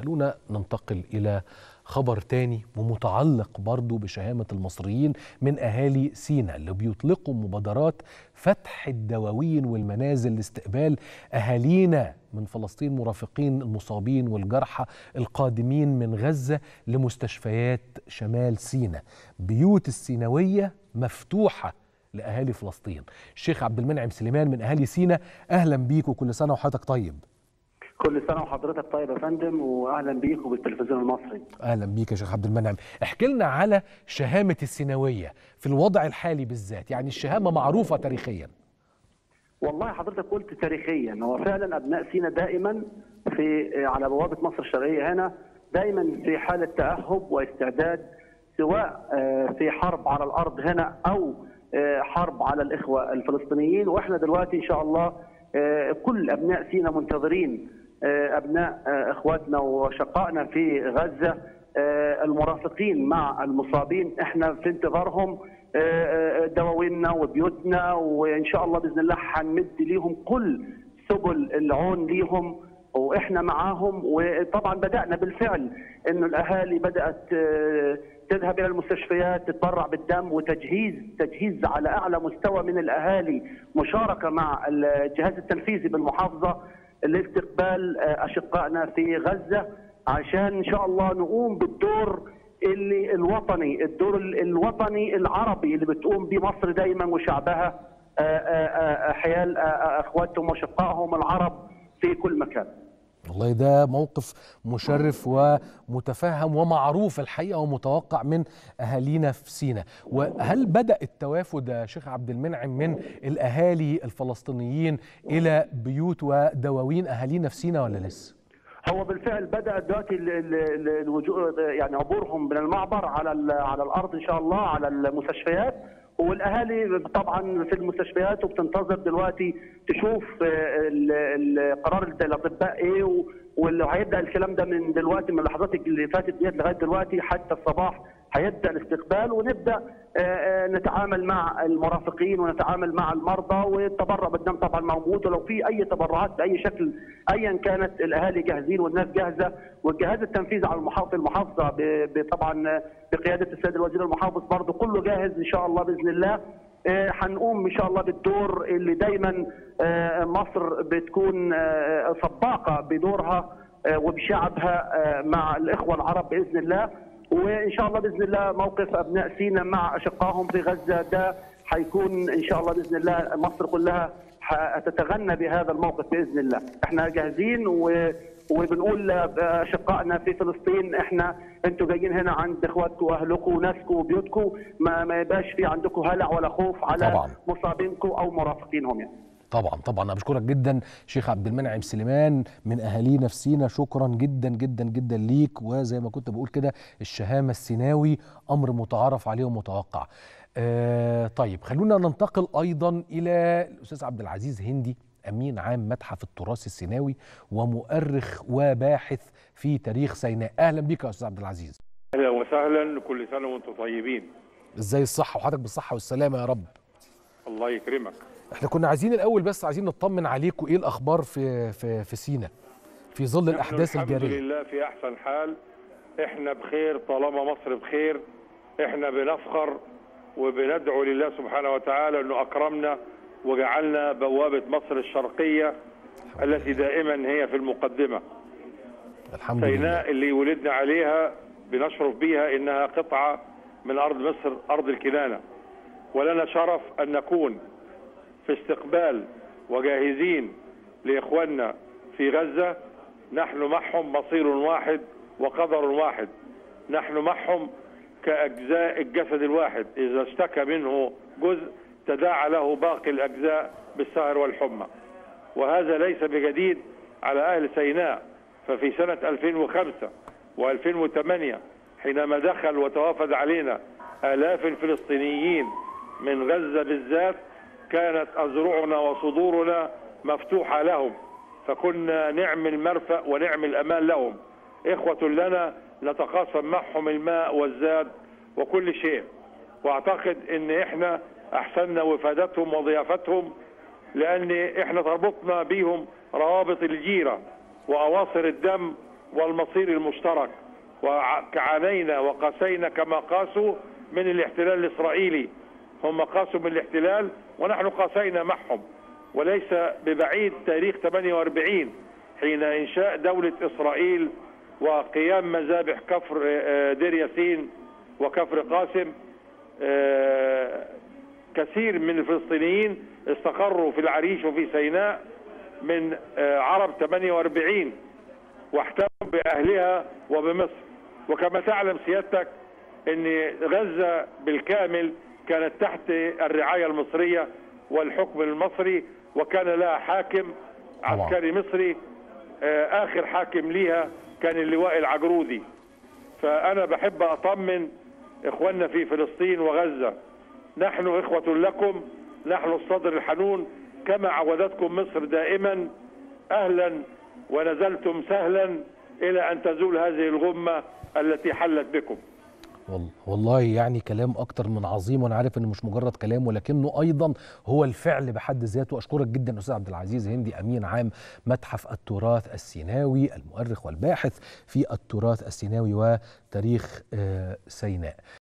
خلونا ننتقل إلى خبر تاني ومتعلق برضو بشهامة المصريين من أهالي سينا اللي بيطلقوا مبادرات فتح الدواوين والمنازل لاستقبال أهالينا من فلسطين مرافقين المصابين والجرحى القادمين من غزة لمستشفيات شمال سينا بيوت السينوية مفتوحة لأهالي فلسطين الشيخ عبد المنعم سليمان من أهالي سينا أهلا بيك وكل سنة وحضرتك طيب كل سنه وحضرتك طيب يا فندم واهلا بيك وبالتلفزيون المصري اهلا بيك يا شيخ عبد المنعم احكي لنا على شهامه السيناويه في الوضع الحالي بالذات يعني الشهامه معروفه تاريخيا والله حضرتك قلت تاريخيا هو فعلا ابناء سينا دائما في على بوابه مصر الشرقيه هنا دائما في حاله تاهب واستعداد سواء في حرب على الارض هنا او حرب على الاخوه الفلسطينيين واحنا دلوقتي ان شاء الله كل ابناء سينا منتظرين ابناء اخواتنا وشقائنا في غزه المرافقين مع المصابين احنا في انتظارهم دواويننا وبيوتنا وان شاء الله باذن الله هنمد ليهم كل سبل العون ليهم واحنا معاهم وطبعا بدانا بالفعل انه الاهالي بدات تذهب الى المستشفيات تتبرع بالدم وتجهيز تجهيز على اعلى مستوى من الاهالي مشاركه مع الجهاز التنفيذي بالمحافظه لاستقبال اشقائنا في غزه عشان ان شاء الله نقوم بالدور اللي الوطني الدور الوطني العربي اللي بتقوم به مصر دايما وشعبها حيال اخواتهم وشقائهم العرب في كل مكان. والله ده موقف مشرف ومتفهم ومعروف الحقيقه ومتوقع من اهالينا في سينا وهل بدا التوافد يا شيخ عبد المنعم من الاهالي الفلسطينيين الى بيوت ودواوين اهالينا في سينا ولا لسه هو بالفعل بدا دلوقتي الوجوه يعني عبورهم من المعبر على على الارض ان شاء الله على المستشفيات والاهالي طبعا في المستشفيات وبتنتظر دلوقتي تشوف قرار الاطباء ايه واللي هيبدا الكلام ده من دلوقتي من اللحظات اللي فاتت ديت لغايه دلوقتي حتى الصباح هيبدا الاستقبال ونبدا نتعامل مع المرافقين ونتعامل مع المرضى والتبرع بالدم طبعا موجود ولو في اي تبرعات باي شكل ايا كانت الاهالي جاهزين والناس جاهزه والجهاز التنفيذي على المحافظه المحافظه طبعا بقياده السيد الوزير المحافظ برضه كله جاهز ان شاء الله باذن الله هنقوم ان شاء الله بالدور اللي دايما مصر بتكون سباقه بدورها وبشعبها مع الاخوه العرب باذن الله وان شاء الله باذن الله موقف ابناء سينا مع اشقائهم في غزه ده هيكون ان شاء الله باذن الله مصر كلها هتتغنى بهذا الموقف باذن الله احنا جاهزين و وبنقول اشقائنا في فلسطين احنا انتوا جايين هنا عند اخواتكم واهلكم وناسكم وبيوتكم ما, ما يبقاش في عندكم هلع ولا خوف على طبعا. مصابينكم او مرافقينهم يعني طبعا طبعا انا بشكرك جدا شيخ عبد المنعم سليمان من اهالينا في سينا شكرا جدا جدا جدا ليك وزي ما كنت بقول كده الشهامه السيناوي امر متعارف عليه ومتوقع آه طيب خلونا ننتقل ايضا الى الاستاذ عبد العزيز هندي امين عام متحف التراث السيناوي ومؤرخ وباحث في تاريخ سيناء اهلا بك يا استاذ عبد العزيز اهلا وسهلا كل سنه وانتم طيبين ازاي الصحه وحضرتك بالصحه والسلامه يا رب الله يكرمك احنا كنا عايزين الاول بس عايزين نطمن عليكم ايه الاخبار في في في سينا في ظل الاحداث الجاريه الحمد لله في احسن حال احنا بخير طالما مصر بخير احنا بنفخر وبندعو لله سبحانه وتعالى انه اكرمنا وجعلنا بوابه مصر الشرقيه التي دائما هي في المقدمه الحمد لله سيناء اللي ولدنا عليها بنشرف بها انها قطعه من ارض مصر ارض الكنانه ولنا شرف ان نكون في استقبال وجاهزين لاخواننا في غزه نحن معهم مصير واحد وقدر واحد نحن معهم كاجزاء الجسد الواحد اذا اشتكى منه جزء تداعى له باقي الاجزاء بالسهر والحمى وهذا ليس بجديد على اهل سيناء ففي سنه 2005 و2008 حينما دخل وتوافد علينا الاف الفلسطينيين من غزه بالذات كانت أزرعنا وصدورنا مفتوحة لهم فكنا نعمل مرفأ ونعمل أمان لهم إخوة لنا نتقاسم معهم الماء والزاد وكل شيء وأعتقد أن إحنا أحسننا وفادتهم وضيافتهم لأن إحنا تربطنا بهم روابط الجيرة وأواصر الدم والمصير المشترك وعانينا وقاسينا كما قاسوا من الاحتلال الإسرائيلي هم قاسوا من الاحتلال ونحن قاسينا معهم وليس ببعيد تاريخ 48 حين إنشاء دولة إسرائيل وقيام مذابح كفر دير ياسين وكفر قاسم كثير من الفلسطينيين استقروا في العريش وفي سيناء من عرب 48 واحتموا بأهلها وبمصر وكما تعلم سيادتك ان غزة بالكامل كانت تحت الرعاية المصرية والحكم المصري وكان لها حاكم عسكري مصري اخر حاكم ليها كان اللواء العجرودي فانا بحب اطمن اخواننا في فلسطين وغزة نحن اخوة لكم نحن الصدر الحنون كما عودتكم مصر دائما اهلا ونزلتم سهلا الى ان تزول هذه الغمة التي حلت بكم والله يعني كلام اكتر من عظيم وانا عارف انه مش مجرد كلام ولكنه ايضا هو الفعل بحد ذاته اشكرك جدا استاذ عبد العزيز هندي امين عام متحف التراث السيناوي المؤرخ والباحث في التراث السيناوي وتاريخ سيناء